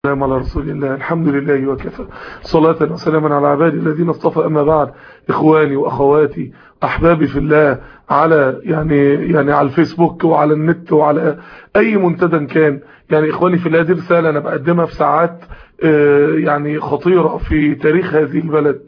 السلام على رسول الله الحمد لله وكفى صلاة وسلاما على عبادي الذين اصطفى أما بعد إخواني وأخواتي أحبابي في الله على يعني يعني على الفيسبوك وعلى النت وعلى أي منتدى كان يعني إخواني في الله دي رسالة أنا بقدمها في ساعات يعني خطيرة في تاريخ هذه البلد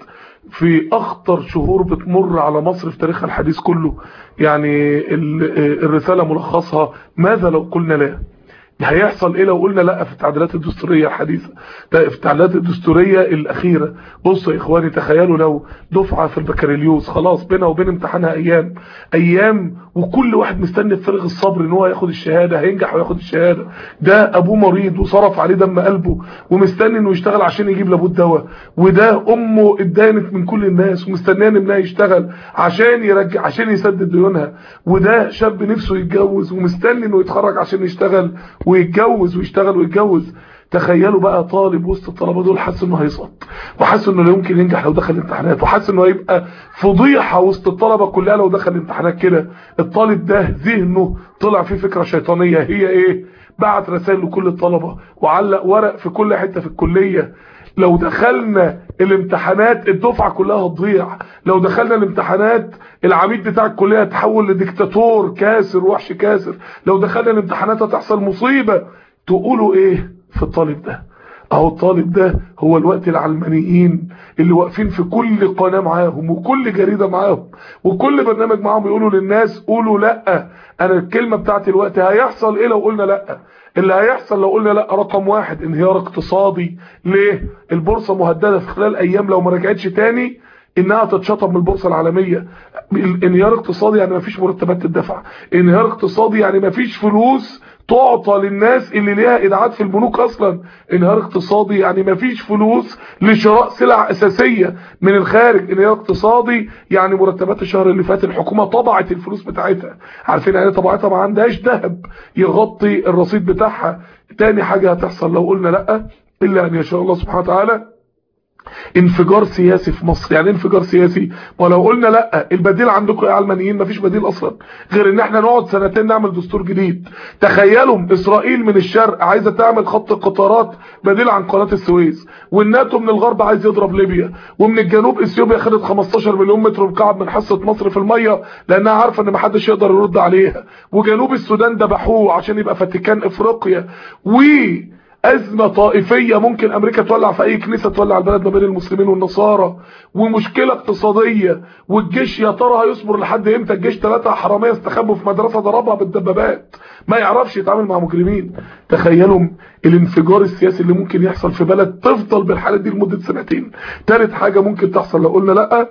في أخطر شهور بتمر على مصر في تاريخها الحديث كله يعني الرسالة ملخصها ماذا لو قلنا لا هيحصل ايه لو قلنا لا في التعديلات الدستورية الحديثة في التعديلات الدستورية الاخيرة بصوا يا اخواني تخيلوا لو دفعة في البكالوريوس خلاص بينها وبين امتحانها ايام ايام وكل واحد مستني بفارغ الصبر ان هو ياخد الشهادة هينجح وياخد الشهادة ده ابوه مريض وصرف عليه دم قلبه ومستني انه يشتغل عشان يجيب لابوه الدواء وده امه اتدانت من كل الناس ومستنيه ان ابنها يشتغل عشان يرجع عشان يسدد ديونها وده شاب نفسه يتجوز ومستني انه يتخرج عشان يشتغل ويتجوز ويشتغل ويتجوز تخيلوا بقى طالب وسط الطلبه دول حس انه هيسقط وحس انه لا يمكن ينجح لو دخل الامتحانات وحس انه هيبقى فضيحه وسط الطلبه كلها لو دخل الامتحانات كده الطالب ده ذهنه طلع فيه فكره شيطانيه هي ايه بعت رسائل لكل الطلبه وعلق ورق في كل حته في الكليه لو دخلنا الامتحانات الدفعة كلها هتضيع لو دخلنا الامتحانات العميد بتاع الكلية هتحول لديكتاتور كاسر وحش كاسر لو دخلنا الامتحانات هتحصل مصيبة تقولوا ايه في الطالب ده اهو الطالب ده هو الوقت العلمانيين اللي واقفين في كل قناة معاهم وكل جريدة معاهم وكل برنامج معاهم يقولوا للناس قولوا لا انا الكلمة بتاعتي الوقت هيحصل ايه لو قلنا لا اللي هيحصل لو قلنا لا رقم واحد انهيار اقتصادي ليه البورصة مهددة في خلال ايام لو ما رجعتش تاني انها تتشطب من البورصة العالمية انهيار اقتصادي يعني مفيش مرتبات تدفع انهيار اقتصادي يعني مفيش فلوس تعطى للناس اللي ليها ايداعات في البنوك اصلا انهيار اقتصادي يعني مفيش فلوس لشراء سلع اساسية من الخارج انهيار اقتصادي يعني مرتبات الشهر اللي فات الحكومة طبعت الفلوس بتاعتها عارفين يعني طبعتها ما عندهاش ذهب يغطي الرصيد بتاعها تاني حاجة هتحصل لو قلنا لا الا ان يشاء الله سبحانه وتعالى انفجار سياسي في مصر يعني انفجار سياسي ولو قلنا لا البديل عندكم يا علمانيين مفيش بديل اصلا غير ان احنا نقعد سنتين نعمل دستور جديد تخيلوا اسرائيل من الشرق عايزه تعمل خط القطارات بديل عن قناه السويس والناتو من الغرب عايز يضرب ليبيا ومن الجنوب اثيوبيا خدت 15 مليون متر مكعب من حصه مصر في الميه لانها عارفه ان محدش يقدر يرد عليها وجنوب السودان ذبحوه عشان يبقى فاتيكان افريقيا و أزمة طائفية ممكن أمريكا تولع في أي كنيسة تولع البلد ما بين المسلمين والنصارى ومشكلة اقتصادية والجيش يا ترى هيصبر لحد امتى الجيش ثلاثة حرامية استخبوا في مدرسة ضربها بالدبابات ما يعرفش يتعامل مع مجرمين تخيلوا الانفجار السياسي اللي ممكن يحصل في بلد تفضل بالحالة دي لمدة سنتين ثالث حاجة ممكن تحصل لو قلنا لأ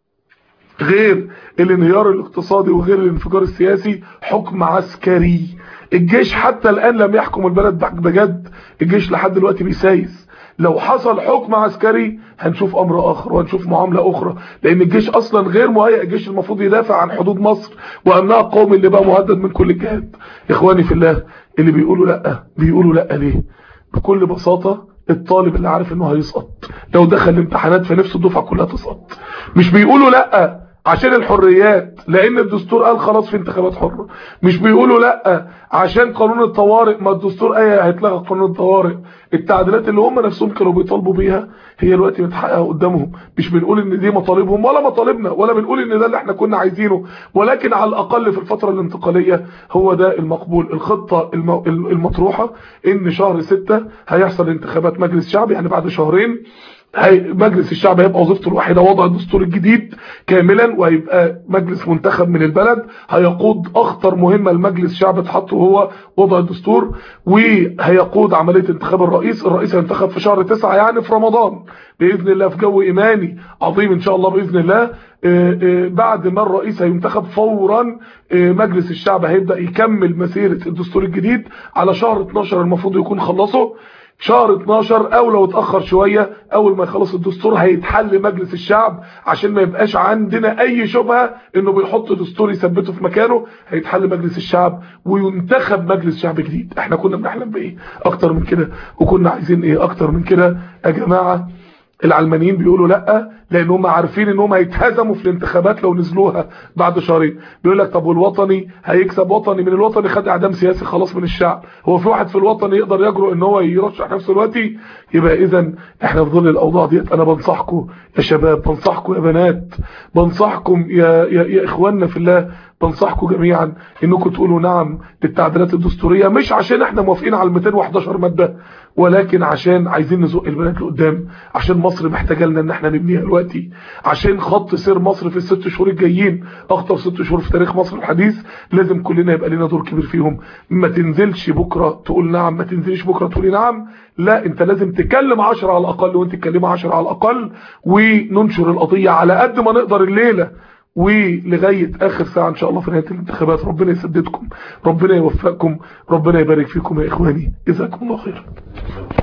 غير الانهيار الاقتصادي وغير الانفجار السياسي حكم عسكري الجيش حتى الآن لم يحكم البلد بجد الجيش لحد دلوقتي بيسايس لو حصل حكم عسكري هنشوف امر اخر وهنشوف معاملة اخرى لان الجيش اصلا غير مهيئ الجيش المفروض يدافع عن حدود مصر وامنها القومي اللي بقى مهدد من كل الجهات اخواني في الله اللي بيقولوا لا بيقولوا لا ليه بكل بساطة الطالب اللي عارف انه هيسقط لو دخل الامتحانات في نفس الدفعة كلها تسقط مش بيقولوا لا عشان الحريات لان الدستور قال خلاص في انتخابات حرة مش بيقولوا لا عشان قانون الطوارئ ما الدستور ايه هيتلغى قانون الطوارئ التعديلات اللي هم نفسهم كانوا بيطالبوا بيها هي الوقت متحققه قدامهم مش بنقول ان دي مطالبهم ولا مطالبنا ولا بنقول ان ده اللي احنا كنا عايزينه ولكن على الاقل في الفترة الانتقالية هو ده المقبول الخطة المطروحة ان شهر ستة هيحصل انتخابات مجلس شعبي يعني بعد شهرين هي مجلس الشعب هيبقى وظيفته الوحيدة وضع الدستور الجديد كاملا وهيبقى مجلس منتخب من البلد هيقود اخطر مهمة لمجلس الشعب اتحط وهو وضع الدستور وهيقود عملية انتخاب الرئيس الرئيس هينتخب في شهر تسعة يعني في رمضان بإذن الله في جو إيماني عظيم إن شاء الله بإذن الله بعد ما الرئيس هينتخب فورا مجلس الشعب هيبدأ يكمل مسيرة الدستور الجديد على شهر 12 المفروض يكون خلصه شهر 12 او لو اتأخر شوية اول ما يخلص الدستور هيتحل مجلس الشعب عشان ما يبقاش عندنا اي شبهة انه بيحط دستور يثبته في مكانه هيتحل مجلس الشعب وينتخب مجلس شعب جديد احنا كنا بنحلم بايه اكتر من كده وكنا عايزين ايه اكتر من كده يا جماعة العلمانيين بيقولوا لا لان هم عارفين ان هم هيتهزموا في الانتخابات لو نزلوها بعد شهرين بيقول لك طب والوطني هيكسب وطني من الوطني خد اعدام سياسي خلاص من الشعب هو في واحد في الوطني يقدر يجرؤ ان هو يرشح نفسه دلوقتي يبقى اذا احنا في ظل الاوضاع ديت انا بنصحكم يا شباب بنصحكم يا بنات بنصحكم يا يا, يا اخواننا في الله بنصحكم جميعا انكم تقولوا نعم للتعديلات الدستوريه مش عشان احنا موافقين على ال 211 ماده ولكن عشان عايزين نزق البلد لقدام عشان مصر محتاجه لنا ان احنا نبنيها دلوقتي عشان خط سير مصر في الست شهور الجايين اخطر ست شهور في تاريخ مصر الحديث لازم كلنا يبقى لنا دور كبير فيهم ما تنزلش بكره تقول نعم ما تنزلش بكره تقولي نعم لا انت لازم تكلم 10 على الاقل وانت تكلمي 10 على الاقل وننشر القضيه على قد ما نقدر الليله ولغاية آخر ساعة إن شاء الله في نهاية الانتخابات ربنا يسددكم ربنا يوفقكم ربنا يبارك فيكم يا إخواني جزاكم الله خيرا